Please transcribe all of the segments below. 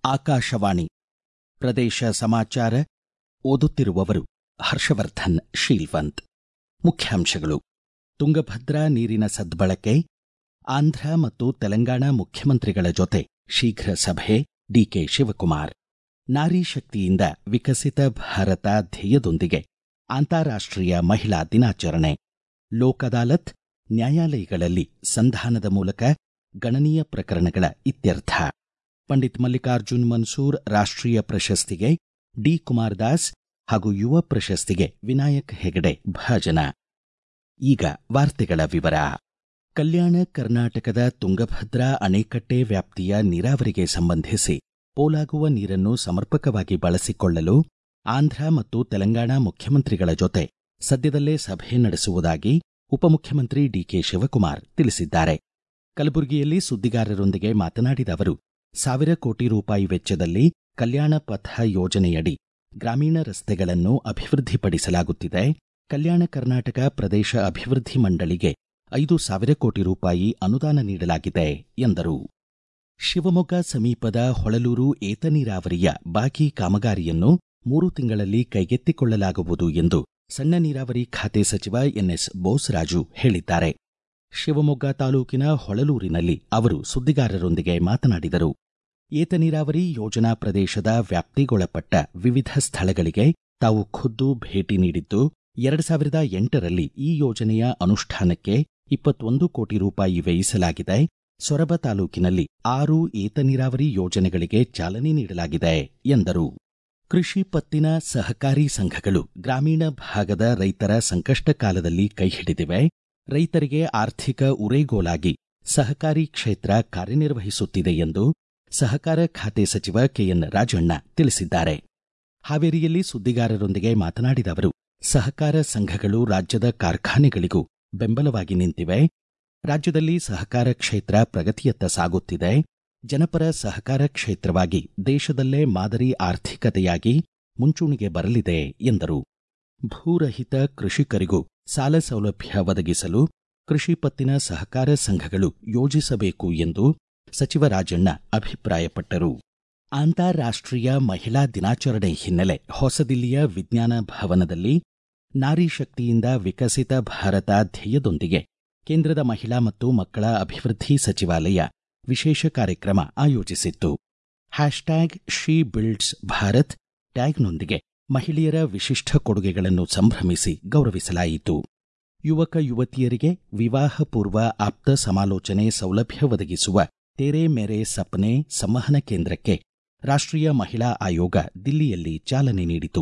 ಆಕಾಶವಾಣಿ ಪ್ರದೇಶ ಸಮಾಚಾರ ಓದುತ್ತಿರುವವರು ಹರ್ಷವರ್ಧನ್ ಶೀಲ್ವಂತ್ ಮುಖ್ಯಾಂಶಗಳು ತುಂಗಭದ್ರಾ ನೀರಿನ ಸದ್ಬಳಕೆ ಆಂಧ್ರ ಮತ್ತು ತೆಲಂಗಾಣ ಮುಖ್ಯಮಂತ್ರಿಗಳ ಜೊತೆ ಶೀಘ್ರ ಸಭೆ ಡಿಕೆ ಶಿವಕುಮಾರ್ ನಾರಿ ಶಕ್ತಿಯಿಂದ ವಿಕಸಿತ ಭಾರತ ಧ್ಯೇಯದೊಂದಿಗೆ ಅಂತಾರಾಷ್ಟ್ರೀಯ ಮಹಿಳಾ ದಿನಾಚರಣೆ ಲೋಕ್ ಅದಾಲತ್ ನ್ಯಾಯಾಲಯಗಳಲ್ಲಿ ಸಂಧಾನದ ಮೂಲಕ ಗಣನೀಯ ಪ್ರಕರಣಗಳ ಇತ್ಯರ್ಥ ಪಂಡಿತ್ ಮಲ್ಲಿಕಾರ್ಜುನ್ ಮನ್ಸೂರ್ ರಾಷ್ಟ್ರೀಯ ಪ್ರಶಸ್ತಿಗೆ ಡಿ ಕುಮಾರ್ ದಾಸ್ ಹಾಗೂ ಯುವ ಪ್ರಶಸ್ತಿಗೆ ವಿನಾಯಕ್ ಹೆಗಡೆ ಭಾಜನ ಈಗ ವಾರ್ತೆಗಳ ವಿವರ ಕಲ್ಯಾಣ ಕರ್ನಾಟಕದ ತುಂಗಭದ್ರಾ ಅಣೆಕಟ್ಟೆ ವ್ಯಾಪ್ತಿಯ ನೀರಾವರಿಗೆ ಸಂಬಂಧಿಸಿ ಪೋಲಾಗುವ ನೀರನ್ನು ಸಮರ್ಪಕವಾಗಿ ಬಳಸಿಕೊಳ್ಳಲು ಆಂಧ್ರ ಮತ್ತು ತೆಲಂಗಾಣ ಮುಖ್ಯಮಂತ್ರಿಗಳ ಜೊತೆ ಸದ್ಯದಲ್ಲೇ ಸಭೆ ನಡೆಸುವುದಾಗಿ ಉಪಮುಖ್ಯಮಂತ್ರಿ ಡಿಕೆ ಶಿವಕುಮಾರ್ ತಿಳಿಸಿದ್ದಾರೆ ಕಲಬುರಗಿಯಲ್ಲಿ ಸುದ್ದಿಗಾರರೊಂದಿಗೆ ಮಾತನಾಡಿದ ಅವರು ಸಾವಿರ ಕೋಟಿ ರೂಪಾಯಿ ವೆಚ್ಚದಲ್ಲಿ ಕಲ್ಯಾಣ ಪಥ ಯೋಜನೆಯಡಿ ಗ್ರಾಮೀಣ ರಸ್ತೆಗಳನ್ನು ಅಭಿವೃದ್ಧಿಪಡಿಸಲಾಗುತ್ತಿದೆ ಕಲ್ಯಾಣ ಕರ್ನಾಟಕ ಪ್ರದೇಶ ಅಭಿವೃದ್ಧಿ ಮಂಡಳಿಗೆ ಐದು ಸಾವಿರ ಕೋಟಿ ರೂಪಾಯಿ ಅನುದಾನ ನೀಡಲಾಗಿದೆ ಎಂದರು ಶಿವಮೊಗ್ಗ ಸಮೀಪದ ಹೊಳಲೂರು ಏತ ನೀರಾವರಿಯ ಬಾಕಿ ಕಾಮಗಾರಿಯನ್ನು ಮೂರು ತಿಂಗಳಲ್ಲಿ ಕೈಗೆತ್ತಿಕೊಳ್ಳಲಾಗುವುದು ಎಂದು ಸಣ್ಣ ನೀರಾವರಿ ಖಾತೆ ಸಚಿವ ಎನ್ಎಸ್ ಬೋಸರಾಜು ಹೇಳಿದ್ದಾರೆ ಶಿವಮೊಗ್ಗ ತಾಲೂಕಿನ ಹೊಳಲೂರಿನಲ್ಲಿ ಅವರು ಸುದ್ದಿಗಾರರೊಂದಿಗೆ ಮಾತನಾಡಿದರು ಏತ ನೀರಾವರಿ ಯೋಜನಾ ಪ್ರದೇಶದ ವ್ಯಾಪ್ತಿಗೊಳಪಟ್ಟ ವಿವಿಧ ಸ್ಥಳಗಳಿಗೆ ತಾವು ಖುದ್ದು ಭೇಟಿ ನೀಡಿದ್ದು ಎರಡು ಸಾವಿರದ ಎಂಟರಲ್ಲಿ ಈ ಯೋಜನೆಯ ಅನುಷ್ಠಾನಕ್ಕೆ ಇಪ್ಪತ್ತೊಂದು ಕೋಟಿ ರೂಪಾಯಿ ವ್ಯಯಿಸಲಾಗಿದೆ ಸೊರಬ ತಾಲೂಕಿನಲ್ಲಿ ಆರು ಏತ ನೀರಾವರಿ ಯೋಜನೆಗಳಿಗೆ ಚಾಲನೆ ನೀಡಲಾಗಿದೆ ಎಂದರು ಕೃಷಿ ಪತ್ತಿನ ಸಹಕಾರಿ ಸಂಘಗಳು ಗ್ರಾಮೀಣ ಭಾಗದ ರೈತರ ಸಂಕಷ್ಟ ಕಾಲದಲ್ಲಿ ಕೈಹಿಡಿದಿವೆ ರೈತರಿಗೆ ಆರ್ಥಿಕ ಉರೇಗೋಲಾಗಿ ಸಹಕಾರಿ ಕ್ಷೇತ್ರ ಕಾರ್ಯನಿರ್ವಹಿಸುತ್ತಿದೆ ಎಂದು ಸಹಕಾರ ಖಾತೆ ಸಚಿವ ಕೆಎನ್ ರಾಜಣ್ಣ ತಿಳಿಸಿದ್ದಾರೆ ಹಾವೇರಿಯಲ್ಲಿ ಸುದ್ದಿಗಾರರೊಂದಿಗೆ ಮಾತನಾಡಿದ ಅವರು ಸಹಕಾರ ಸಂಘಗಳು ರಾಜ್ಯದ ಕಾರ್ಖಾನೆಗಳಿಗೂ ಬೆಂಬಲವಾಗಿ ನಿಂತಿವೆ ರಾಜ್ಯದಲ್ಲಿ ಸಹಕಾರ ಕ್ಷೇತ್ರ ಪ್ರಗತಿಯತ್ತ ಸಾಗುತ್ತಿದೆ ಜನಪರ ಸಹಕಾರ ಕ್ಷೇತ್ರವಾಗಿ ದೇಶದಲ್ಲೇ ಮಾದರಿ ಆರ್ಥಿಕತೆಯಾಗಿ ಮುಂಚೂಣಿಗೆ ಬರಲಿದೆ ಎಂದರು ಭೂರಹಿತ ಕೃಷಿಕರಿಗೂ ಸಾಲ ಸೌಲಭ್ಯ ಒದಗಿಸಲು ಕೃಷಿ ಪತ್ತಿನ ಸಹಕಾರ ಸಂಘಗಳು ಯೋಜಿಸಬೇಕು ಎಂದು ಸಚಿವ ರಾಜಣ್ಣ ಅಭಿಪ್ರಾಯಪಟ್ಟರು ಅಂತಾರಾಷ್ಟ್ರೀಯ ಮಹಿಳಾ ದಿನಾಚರಣೆ ಹಿನ್ನೆಲೆ ಹೊಸದಿಲ್ಲಿಯ ವಿಜ್ಞಾನ ಭವನದಲ್ಲಿ ನಾರಿ ಶಕ್ತಿಯಿಂದ ವಿಕಸಿತ ಭಾರತ ಧ್ಯೇಯದೊಂದಿಗೆ ಕೇಂದ್ರದ ಮಹಿಳಾ ಮತ್ತು ಮಕ್ಕಳ ಅಭಿವೃದ್ಧಿ ಸಚಿವಾಲಯ ವಿಶೇಷ ಕಾರ್ಯಕ್ರಮ ಆಯೋಜಿಸಿತ್ತು ಹ್ಯಾಶ್ಟ್ಯಾಗ್ ಶಿ ಬಿಲ್ಡ್ಸ್ ಭಾರತ್ ಟ್ಯಾಗ್ನೊಂದಿಗೆ ಮಹಿಳೆಯರ ವಿಶಿಷ್ಟ ಕೊಡುಗೆಗಳನ್ನು ಸಂಭ್ರಮಿಸಿ ಗೌರವಿಸಲಾಯಿತು ಯುವಕ ಯುವತಿಯರಿಗೆ ವಿವಾಹ ಪೂರ್ವ ಆಪ್ತ ಸಮಾಲೋಚನೆ ಸೌಲಭ್ಯ ಒದಗಿಸುವ ತೇರೆ ಮೇರೆ ಸಪ್ನೆ ಸಂವಹನ ಕೇಂದ್ರಕ್ಕೆ ರಾಷ್ಟ್ರೀಯ ಮಹಿಳಾ ಆಯೋಗ ದಿಲ್ಲಿಯಲ್ಲಿ ಚಾಲನೆ ನೀಡಿತು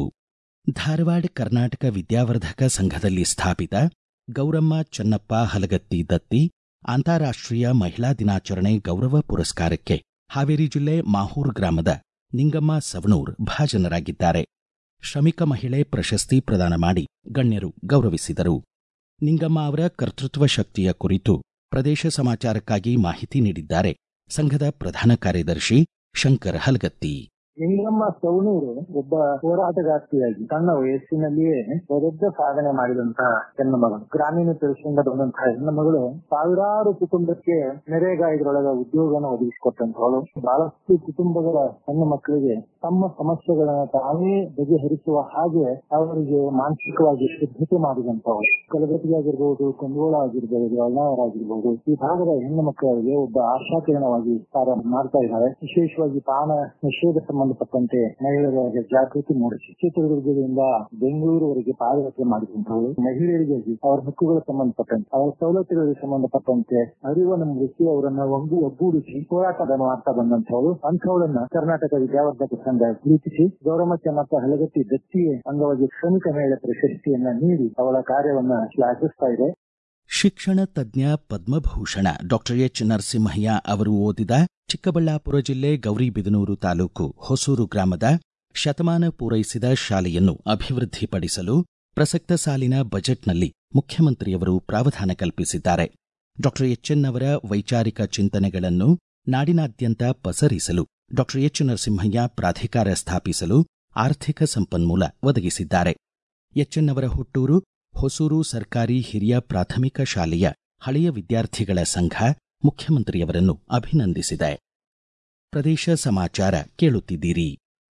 ಧಾರವಾಡ ಕರ್ನಾಟಕ ವಿದ್ಯಾವರ್ಧಕ ಸಂಘದಲ್ಲಿ ಸ್ಥಾಪಿತ ಗೌರಮ್ಮ ಚನ್ನಪ್ಪ ಹಲಗತ್ತಿ ದತ್ತಿ ಅಂತಾರಾಷ್ಟ್ರೀಯ ಮಹಿಳಾ ದಿನಾಚರಣೆ ಗೌರವ ಪುರಸ್ಕಾರಕ್ಕೆ ಹಾವೇರಿ ಜಿಲ್ಲೆ ಮಾಹೂರ್ ಗ್ರಾಮದ ನಿಂಗಮ್ಮ ಸವಣೂರ್ ಭಾಜನರಾಗಿದ್ದಾರೆ ಶ್ರಮಿಕ ಮಹಿಳೆ ಪ್ರಶಸ್ತಿ ಪ್ರದಾನ ಮಾಡಿ ಗಣ್ಯರು ಗೌರವಿಸಿದರು ನಿಂಗಮ್ಮ ಅವರ ಕರ್ತೃತ್ವ ಶಕ್ತಿಯ ಕುರಿತು ಪ್ರದೇಶ ಸಮಾಚಾರಕ್ಕಾಗಿ ಮಾಹಿತಿ ನೀಡಿದ್ದಾರೆ ಸಂಘದ ಪ್ರಧಾನ ಕಾರ್ಯದರ್ಶಿ ಶಂಕರ್ ಹಲಗತ್ತಿ ನಿಂಗಮ್ಮ ಸವಣೂರು ಒಬ್ಬ ಹೋರಾಟಗಾರ್ತಿಯಾಗಿ ಸಣ್ಣ ವಯಸ್ಸಿನಲ್ಲಿಯೇ ದೊಡ್ಡ ಸಾಧನೆ ಮಾಡಿದಂತಹ ಹೆಣ್ಣು ಮಗಳು ಗ್ರಾಮೀಣ ಪ್ರದೇಶದಿಂದ ಬಂದಂತಹ ಹೆಣ್ಣು ಮಗಳು ಸಾವಿರಾರು ಕುಟುಂಬಕ್ಕೆ ನೆರೆಗ ಇದರೊಳಗ ಉದ್ಯೋಗನ ಒದಗಿಸಿಕೊಟ್ಟಂತವಳು ಬಹಳಷ್ಟು ಕುಟುಂಬಗಳ ಹೆಣ್ಣು ಮಕ್ಕಳಿಗೆ ತಮ್ಮ ಸಮಸ್ಯೆಗಳನ್ನ ತಾವೇ ಬಗೆಹರಿಸುವ ಹಾಗೆ ಅವರಿಗೆ ಮಾನಸಿಕವಾಗಿ ಸಿದ್ಧತೆ ಮಾಡಿದಂತವಳು ಕಲಗಟ್ಟಿ ಆಗಿರ್ಬಹುದು ಕುಂದಗೋಳ ಆಗಿರ್ಬಹುದು ಅಳ್ನಾವರ ಆಗಿರ್ಬಹುದು ಈ ಭಾಗದ ಹೆಣ್ಣು ಮಕ್ಕಳಿಗೆ ಒಬ್ಬ ಆಶಾಕಿರಣವಾಗಿ ಕಾರ್ಯ ಮಾಡ್ತಾ ಇದ್ದಾರೆ ವಿಶೇಷವಾಗಿ ಪಾನ ನಿಷೇಧ ಸಂಬಂಧಪಟ್ಟಂತೆ ಮಹಿಳೆಯರಿಗೆ ಜಾಗೃತಿ ಮೂಡಿಸಿ ಚಿತ್ರದುರ್ಗದಿಂದ ಬೆಂಗಳೂರುವರೆಗೆ ಪಾದಯಾತ್ರೆ ಮಾಡಿದಂತವರು ಮಹಿಳೆಯರಿಗೆ ಅವರ ಹಕ್ಕುಗಳ ಸಂಬಂಧಪಟ್ಟಂತೆ ಅವರ ಸವಲತ್ತುಗಳಿಗೆ ಸಂಬಂಧಪಟ್ಟಂತೆ ಅರಿವನ್ನು ಮೂಡಿಸಿ ಅವರನ್ನ ಒಂದು ಒಗ್ಗೂಡಿಸಿ ಹೋರಾಟ ಮಾಡ್ತಾ ಬಂದಂತವಳು ಅಂಥವಳನ್ನ ಕರ್ನಾಟಕ ವಿದ್ಯಾವರ್ಧಕ ಸಂಘ ಗುರುತಿಸಿ ಗೌರಮ್ಮ ಚೆನ್ನಪ್ಪ ಹಲಗತ್ತಿ ದತ್ತಿ ಅಂಗವಾಗಿ ಶ್ರಮಿಕ ಮಹಿಳೆ ಪ್ರಶಸ್ತಿಯನ್ನ ನೀಡಿ ಅವಳ ಕಾರ್ಯವನ್ನ ಶ್ಲಾಘಿಸ್ತಾ ಇದೆ ಶಿಕ್ಷಣ ತಜ್ಞ ಪದ್ಮಭೂಷಣ ಡಾಕ್ಟರ್ ಎಚ್ ನರಸಿಂಹಯ್ಯ ಅವರು ಓದಿದ ಚಿಕ್ಕಬಳ್ಳಾಪುರ ಜಿಲ್ಲೆ ಗೌರಿಬಿದನೂರು ತಾಲೂಕು ಹೊಸೂರು ಗ್ರಾಮದ ಶತಮಾನ ಪೂರೈಸಿದ ಶಾಲೆಯನ್ನು ಅಭಿವೃದ್ಧಿಪಡಿಸಲು ಪ್ರಸಕ್ತ ಸಾಲಿನ ಬಜೆಟ್ನಲ್ಲಿ ಮುಖ್ಯಮಂತ್ರಿಯವರು ಪ್ರಾವಧಾನ ಕಲ್ಪಿಸಿದ್ದಾರೆ ಡಾಕ್ಟರ್ ಎಚ್ಎನ್ ಅವರ ವೈಚಾರಿಕ ಚಿಂತನೆಗಳನ್ನು ನಾಡಿನಾದ್ಯಂತ ಪಸರಿಸಲು ಡಾಕ್ಟರ್ ಎಚ್ ನರಸಿಂಹಯ್ಯ ಪ್ರಾಧಿಕಾರ ಸ್ಥಾಪಿಸಲು ಆರ್ಥಿಕ ಸಂಪನ್ಮೂಲ ಒದಗಿಸಿದ್ದಾರೆ ಎಚ್ಎನ್ ಅವರ ಹುಟ್ಟೂರು ಹೊಸೂರು ಸರ್ಕಾರಿ ಹಿರಿಯ ಪ್ರಾಥಮಿಕ ಶಾಲೆಯ ಹಳೆಯ ವಿದ್ಯಾರ್ಥಿಗಳ ಸಂಘ ಮುಖ್ಯಮಂತ್ರಿಯವರನ್ನು ಅಭಿನಂದಿಸಿದೆ ಪ್ರದೇಶ ಸಮಾಚಾರ ಕೇಳುತ್ತಿದ್ದೀರಿ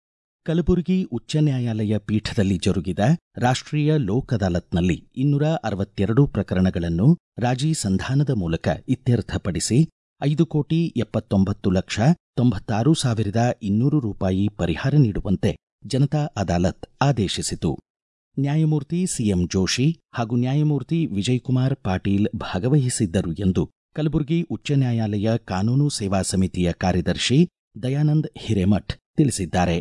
ಕಲಬುರಗಿ ಉಚ್ಚ ನ್ಯಾಯಾಲಯ ಪೀಠದಲ್ಲಿ ಜರುಗಿದ ರಾಷ್ಟ್ರೀಯ ಲೋಕ್ ಅದಾಲತ್ನಲ್ಲಿ ಇನ್ನೂರ ಅರವತ್ತೆರಡು ಪ್ರಕರಣಗಳನ್ನು ರಾಜಿ ಸಂಧಾನದ ಮೂಲಕ ಇತ್ಯರ್ಥಪಡಿಸಿ ಐದು ಕೋಟಿ ಎಪ್ಪತ್ತೊಂಬತ್ತು ಲಕ್ಷ ತೊಂಬತ್ತಾರು ಸಾವಿರದ ಇನ್ನೂರು ರೂಪಾಯಿ ಪರಿಹಾರ ನೀಡುವಂತೆ ಜನತಾ ಅದಾಲತ್ ಆದೇಶಿಸಿತು ನ್ಯಾಯಮೂರ್ತಿ ಸಿಎಂ ಜೋಶಿ ಹಾಗೂ ನ್ಯಾಯಮೂರ್ತಿ ವಿಜಯಕುಮಾರ್ ಪಾಟೀಲ್ ಭಾಗವಹಿಸಿದ್ದರು ಎಂದು ಕಲಬುರಗಿ ಉಚ್ಚ ನ್ಯಾಯಾಲಯ ಕಾನೂನು ಸೇವಾ ಸಮಿತಿಯ ಕಾರ್ಯದರ್ಶಿ ದಯಾನಂದ್ ಹಿರೇಮಠ್ ತಿಳಿಸಿದ್ದಾರೆ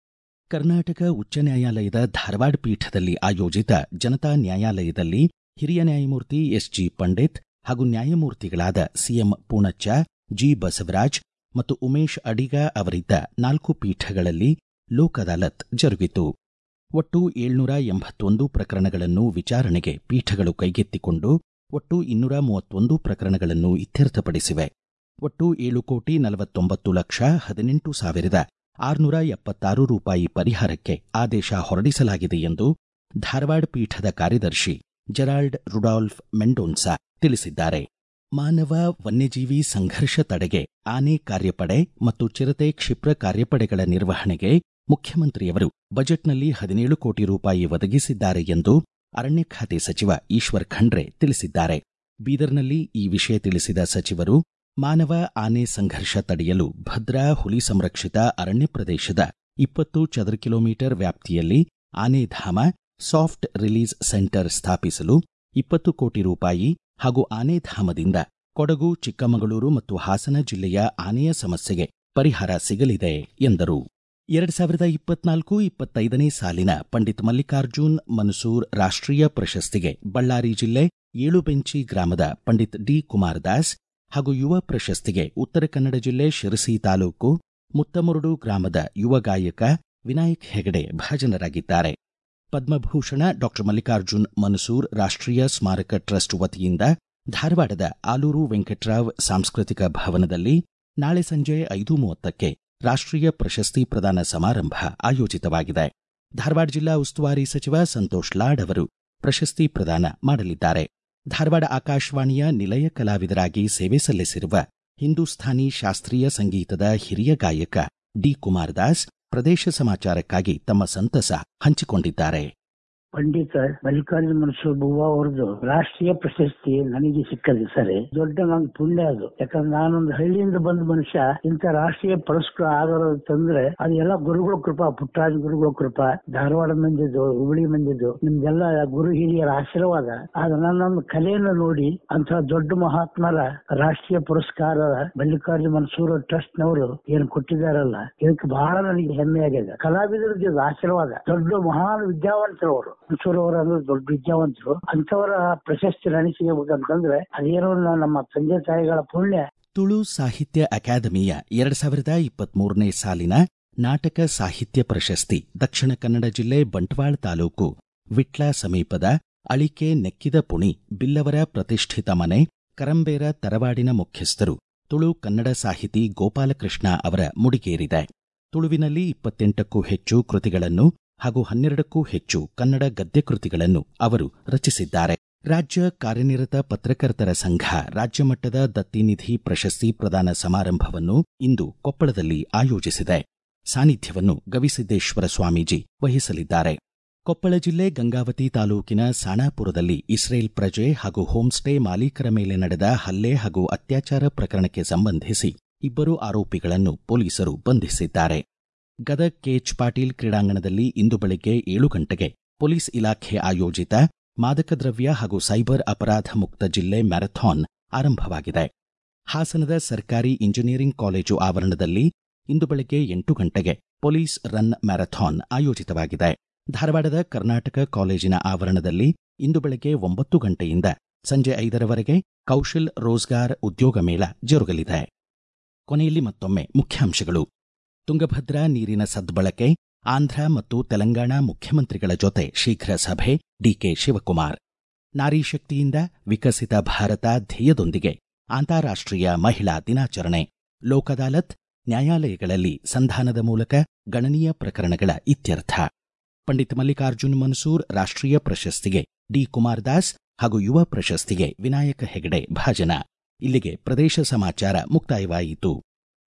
ಕರ್ನಾಟಕ ಉಚ್ಚ ನ್ಯಾಯಾಲಯದ ಧಾರವಾಡ ಪೀಠದಲ್ಲಿ ಆಯೋಜಿತ ಜನತಾ ನ್ಯಾಯಾಲಯದಲ್ಲಿ ಹಿರಿಯ ನ್ಯಾಯಮೂರ್ತಿ ಎಸ್ಜಿ ಪಂಡಿತ್ ಹಾಗೂ ನ್ಯಾಯಮೂರ್ತಿಗಳಾದ ಸಿಎಂ ಪೂಣಚ್ಚ ಜಿ ಬಸವರಾಜ್ ಮತ್ತು ಉಮೇಶ್ ಅಡಿಗ ಅವರಿದ್ದ ನಾಲ್ಕು ಪೀಠಗಳಲ್ಲಿ ಲೋಕ್ ಅದಾಲತ್ ಜರುಗಿತು ಒಟ್ಟು ಏಳ್ನೂರ ಎಂಬತ್ತೊಂದು ಪ್ರಕರಣಗಳನ್ನು ವಿಚಾರಣೆಗೆ ಪೀಠಗಳು ಕೈಗೆತ್ತಿಕೊಂಡು ಒಟ್ಟು ಇನ್ನೂರ ಮೂವತ್ತೊಂದು ಪ್ರಕರಣಗಳನ್ನು ಇತ್ಯರ್ಥಪಡಿಸಿವೆ ಒಟ್ಟು ಏಳು ಕೋಟಿ ನಲವತ್ತೊಂಬತ್ತು ಲಕ್ಷ ಹದಿನೆಂಟು ಸಾವಿರದ ಆರುನೂರ ಎಪ್ಪತ್ತಾರು ರೂಪಾಯಿ ಪರಿಹಾರಕ್ಕೆ ಆದೇಶ ಹೊರಡಿಸಲಾಗಿದೆ ಎಂದು ಧಾರವಾಡ ಪೀಠದ ಕಾರ್ಯದರ್ಶಿ ಜೆರಾಲ್ಡ್ ರುಡಾಲ್ಫ್ ಮೆಂಡೋನ್ಸಾ ತಿಳಿಸಿದ್ದಾರೆ ಮಾನವ ವನ್ಯಜೀವಿ ಸಂಘರ್ಷ ತಡೆಗೆ ಆನೆ ಕಾರ್ಯಪಡೆ ಮತ್ತು ಚಿರತೆ ಕ್ಷಿಪ್ರ ಕಾರ್ಯಪಡೆಗಳ ನಿರ್ವಹಣೆಗೆ ಮುಖ್ಯಮಂತ್ರಿಯವರು ಬಜೆಟ್ನಲ್ಲಿ ಹದಿನೇಳು ಕೋಟಿ ರೂಪಾಯಿ ಒದಗಿಸಿದ್ದಾರೆ ಎಂದು ಅರಣ್ಯ ಖಾತೆ ಸಚಿವ ಈಶ್ವರ್ ಖಂಡ್ರೆ ತಿಳಿಸಿದ್ದಾರೆ ಬೀದರ್ನಲ್ಲಿ ಈ ವಿಷಯ ತಿಳಿಸಿದ ಸಚಿವರು ಮಾನವ ಆನೆ ಸಂಘರ್ಷ ತಡೆಯಲು ಭದ್ರಾ ಹುಲಿ ಸಂರಕ್ಷಿತ ಅರಣ್ಯ ಪ್ರದೇಶದ ಇಪ್ಪತ್ತು ಚದರ ಕಿಲೋಮೀಟರ್ ವ್ಯಾಪ್ತಿಯಲ್ಲಿ ಆನೆಧಾಮ ಸಾಫ್ಟ್ ರಿಲೀಸ್ ಸೆಂಟರ್ ಸ್ಥಾಪಿಸಲು ಇಪ್ಪತ್ತು ಕೋಟಿ ರೂಪಾಯಿ ಹಾಗೂ ಆನೆಧಾಮದಿಂದ ಕೊಡಗು ಚಿಕ್ಕಮಗಳೂರು ಮತ್ತು ಹಾಸನ ಜಿಲ್ಲೆಯ ಆನೆಯ ಸಮಸ್ಯೆಗೆ ಪರಿಹಾರ ಸಿಗಲಿದೆ ಎಂದರು ಎರಡ್ ಸಾವಿರದ ಇಪ್ಪತ್ನಾಲ್ಕು ಇಪ್ಪತ್ತೈದನೇ ಸಾಲಿನ ಪಂಡಿತ್ ಮಲ್ಲಿಕಾರ್ಜುನ್ ಮನ್ಸೂರ್ ರಾಷ್ಟ್ರೀಯ ಪ್ರಶಸ್ತಿಗೆ ಬಳ್ಳಾರಿ ಜಿಲ್ಲೆ ಏಳುಬೆಂಚಿ ಗ್ರಾಮದ ಪಂಡಿತ್ ಡಿ ಕುಮಾರದಾಸ್ ಹಾಗೂ ಯುವ ಪ್ರಶಸ್ತಿಗೆ ಉತ್ತರ ಕನ್ನಡ ಜಿಲ್ಲೆ ಶಿರಸಿ ತಾಲೂಕು ಮುತ್ತಮುರುಡು ಗ್ರಾಮದ ಯುವ ಗಾಯಕ ವಿನಾಯಕ್ ಹೆಗಡೆ ಭಾಜನರಾಗಿದ್ದಾರೆ ಪದ್ಮಭೂಷಣ ಡಾಕ್ಟರ್ ಮಲ್ಲಿಕಾರ್ಜುನ್ ಮನ್ಸೂರ್ ರಾಷ್ಟ್ರೀಯ ಸ್ಮಾರಕ ಟ್ರಸ್ಟ್ ವತಿಯಿಂದ ಧಾರವಾಡದ ಆಲೂರು ವೆಂಕಟರಾವ್ ಸಾಂಸ್ಕೃತಿಕ ಭವನದಲ್ಲಿ ನಾಳೆ ಸಂಜೆ ಐದು ಮೂವತ್ತಕ್ಕೆ ರಾಷ್ಟ್ರೀಯ ಪ್ರಶಸ್ತಿ ಪ್ರದಾನ ಸಮಾರಂಭ ಆಯೋಜಿತವಾಗಿದೆ ಧಾರವಾಡ ಜಿಲ್ಲಾ ಉಸ್ತುವಾರಿ ಸಚಿವ ಸಂತೋಷ್ ಲಾಡ್ ಅವರು ಪ್ರಶಸ್ತಿ ಪ್ರದಾನ ಮಾಡಲಿದ್ದಾರೆ ಧಾರವಾಡ ಆಕಾಶವಾಣಿಯ ನಿಲಯ ಕಲಾವಿದರಾಗಿ ಸೇವೆ ಸಲ್ಲಿಸಿರುವ ಹಿಂದೂಸ್ಥಾನಿ ಶಾಸ್ತ್ರೀಯ ಸಂಗೀತದ ಹಿರಿಯ ಗಾಯಕ ಡಿ ಕುಮಾರದಾಸ್ ಪ್ರದೇಶ ಸಮಾಚಾರಕ್ಕಾಗಿ ತಮ್ಮ ಸಂತಸ ಹಂಚಿಕೊಂಡಿದ್ದಾರೆ ಪಂಡಿತ ಮಲ್ಲಿಕಾರ್ಜುನ ಮನ್ಸೂರ್ ಬುವ್ವ ಅವ್ರದ್ದು ರಾಷ್ಟ್ರೀಯ ಪ್ರಶಸ್ತಿ ನನಗೆ ಸಿಕ್ಕದೆ ಸರಿ ದೊಡ್ಡ ನನ್ ಪುಣ್ಯ ಅದು ಯಾಕಂದ್ರೆ ನಾನೊಂದು ಹಳ್ಳಿಯಿಂದ ಬಂದ ಮನುಷ್ಯ ಇಂಥ ರಾಷ್ಟ್ರೀಯ ಪುರಸ್ಕಾರ ಆಗೋದಂತಂದ್ರೆ ಅದೆಲ್ಲ ಗುರುಗಳ ಕೃಪಾ ಪುಟ್ಟರಾಜ ಗುರುಗಳ ಕೃಪಾ ಧಾರವಾಡ ಮಂದಿದ್ದು ಹುಬ್ಬಳ್ಳಿ ಮಂದಿದ್ದು ನಿಮ್ದೆಲ್ಲ ಗುರು ಹಿರಿಯರ ಆಶೀರ್ವಾದ ಆದ್ರೆ ನನ್ನೊಂದು ಕಲೆಯನ್ನು ನೋಡಿ ಅಂತ ದೊಡ್ಡ ಮಹಾತ್ಮರ ರಾಷ್ಟ್ರೀಯ ಪುರಸ್ಕಾರ ಮಲ್ಲಿಕಾರ್ಜುನ ಮನ್ಸೂರ್ ಟ್ರಸ್ಟ್ ನವರು ಏನ್ ಕೊಟ್ಟಿದ್ದಾರಲ್ಲ ಇದಕ್ಕೆ ಬಹಳ ನನಗೆ ಹೆಮ್ಮೆ ಆಗಿದೆ ಕಲಾವಿದರಿಗೆ ಇದು ಆಶೀರ್ವಾದ ದೊಡ್ಡ ಮಹಾನ್ ವಿದ್ಯಾವಂತರು ಅವರು ಮನ್ಸೂರ್ ಅವರು ಅಂದ್ರೆ ದೊಡ್ಡ ವಿದ್ಯಾವಂತರು ಅಂತವರ ಪ್ರಶಸ್ತಿ ನನಗೆ ಸಿಗಬೇಕಂತಂದ್ರೆ ಅದೇನೋ ನಮ್ಮ ತಂದೆ ತಾಯಿಗಳ ಪುಣ್ಯ ತುಳು ಸಾಹಿತ್ಯ ಅಕಾಡೆಮಿಯ ಎರಡ್ ಸಾವಿರದ ಇಪ್ಪತ್ಮೂರನೇ ಸಾಲಿನ ನಾಟಕ ಸಾಹಿತ್ಯ ಪ್ರಶಸ್ತಿ ದಕ್ಷಿಣ ಕನ್ನಡ ಜಿಲ್ಲೆ ಬಂಟ್ವಾಳ ತಾಲೂಕು ವಿಟ್ಲ ಸಮೀಪದ ಅಳಿಕೆ ನೆಕ್ಕಿದ ಪುಣಿ ಬಿಲ್ಲವರ ಪ್ರತಿಷ್ಠಿತ ಮನೆ ಕರಂಬೇರ ತರವಾಡಿನ ಮುಖ್ಯಸ್ಥರು ತುಳು ಕನ್ನಡ ಸಾಹಿತಿ ಗೋಪಾಲಕೃಷ್ಣ ಅವರ ಮುಡಿಗೇರಿದೆ ತುಳುವಿನಲ್ಲಿ ಇಪ್ಪತ್ತೆಂಟಕ್ಕೂ ಹೆಚ್ಚು ಕೃತಿಗಳನ್ನು ಹಾಗೂ ಹನ್ನೆರಡಕ್ಕೂ ಹೆಚ್ಚು ಕನ್ನಡ ಗದ್ಯ ಕೃತಿಗಳನ್ನು ಅವರು ರಚಿಸಿದ್ದಾರೆ ರಾಜ್ಯ ಕಾರ್ಯನಿರತ ಪತ್ರಕರ್ತರ ಸಂಘ ರಾಜ್ಯ ಮಟ್ಟದ ದತ್ತಿನಿಧಿ ಪ್ರಶಸ್ತಿ ಪ್ರದಾನ ಸಮಾರಂಭವನ್ನು ಇಂದು ಕೊಪ್ಪಳದಲ್ಲಿ ಆಯೋಜಿಸಿದೆ ಸಾನ್ನಿಧ್ಯವನ್ನು ಗವಿಸಿದ್ದೇಶ್ವರ ಸ್ವಾಮೀಜಿ ವಹಿಸಲಿದ್ದಾರೆ ಕೊಪ್ಪಳ ಜಿಲ್ಲೆ ಗಂಗಾವತಿ ತಾಲೂಕಿನ ಸಾಣಾಪುರದಲ್ಲಿ ಇಸ್ರೇಲ್ ಪ್ರಜೆ ಹಾಗೂ ಹೋಂಸ್ಟೇ ಮಾಲೀಕರ ಮೇಲೆ ನಡೆದ ಹಲ್ಲೆ ಹಾಗೂ ಅತ್ಯಾಚಾರ ಪ್ರಕರಣಕ್ಕೆ ಸಂಬಂಧಿಸಿ ಇಬ್ಬರು ಆರೋಪಿಗಳನ್ನು ಪೊಲೀಸರು ಬಂಧಿಸಿದ್ದಾರೆ ಗದಗ್ ಕೆಎಚ್ ಪಾಟೀಲ್ ಕ್ರೀಡಾಂಗಣದಲ್ಲಿ ಇಂದು ಬೆಳಗ್ಗೆ ಏಳು ಗಂಟೆಗೆ ಪೊಲೀಸ್ ಇಲಾಖೆ ಆಯೋಜಿತ ಮಾದಕ ದ್ರವ್ಯ ಹಾಗೂ ಸೈಬರ್ ಅಪರಾಧ ಮುಕ್ತ ಜಿಲ್ಲೆ ಮ್ಯಾರಥಾನ್ ಆರಂಭವಾಗಿದೆ ಹಾಸನದ ಸರ್ಕಾರಿ ಇಂಜಿನಿಯರಿಂಗ್ ಕಾಲೇಜು ಆವರಣದಲ್ಲಿ ಇಂದು ಬೆಳಗ್ಗೆ ಎಂಟು ಗಂಟೆಗೆ ಪೊಲೀಸ್ ರನ್ ಮ್ಯಾರಥಾನ್ ಆಯೋಜಿತವಾಗಿದೆ ಧಾರವಾಡದ ಕರ್ನಾಟಕ ಕಾಲೇಜಿನ ಆವರಣದಲ್ಲಿ ಇಂದು ಬೆಳಗ್ಗೆ ಒಂಬತ್ತು ಗಂಟೆಯಿಂದ ಸಂಜೆ ಐದರವರೆಗೆ ಕೌಶಲ್ ರೋಜ್ಗಾರ್ ಉದ್ಯೋಗ ಮೇಳ ಜರುಗಲಿದೆ ಕೊನೆಯಲ್ಲಿ ಮತ್ತೊಮ್ಮೆ ಮುಖ್ಯಾಂಶಗಳು ತುಂಗಭದ್ರಾ ನೀರಿನ ಸದ್ಬಳಕೆ ಆಂಧ್ರ ಮತ್ತು ತೆಲಂಗಾಣ ಮುಖ್ಯಮಂತ್ರಿಗಳ ಜೊತೆ ಶೀಘ್ರ ಸಭೆ ಡಿಕೆ ಶಿವಕುಮಾರ್ ನಾರಿ ಶಕ್ತಿಯಿಂದ ವಿಕಸಿತ ಭಾರತ ಧ್ಯೇಯದೊಂದಿಗೆ ಅಂತಾರಾಷ್ಟ್ರೀಯ ಮಹಿಳಾ ದಿನಾಚರಣೆ ಲೋಕ್ ಅದಾಲತ್ ನ್ಯಾಯಾಲಯಗಳಲ್ಲಿ ಸಂಧಾನದ ಮೂಲಕ ಗಣನೀಯ ಪ್ರಕರಣಗಳ ಇತ್ಯರ್ಥ ಪಂಡಿತ್ ಮಲ್ಲಿಕಾರ್ಜುನ್ ಮನ್ಸೂರ್ ರಾಷ್ಟ್ರೀಯ ಪ್ರಶಸ್ತಿಗೆ ಡಿ ಕುಮಾರದಾಸ್ ಹಾಗೂ ಯುವ ಪ್ರಶಸ್ತಿಗೆ ವಿನಾಯಕ ಹೆಗಡೆ ಭಾಜನ ಇಲ್ಲಿಗೆ ಪ್ರದೇಶ ಸಮಾಚಾರ ಮುಕ್ತಾಯವಾಯಿತು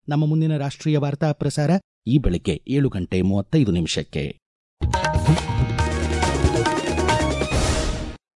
ನಮ್ಮ ಮುಂದಿನ ರಾಷ್ಟ್ರೀಯ ವಾರ್ತಾ ಪ್ರಸಾರ ಈ ಬೆಳಿಗ್ಗೆ ಏಳು ಗಂಟೆ ಮೂವತ್ತೈದು ನಿಮಿಷಕ್ಕೆ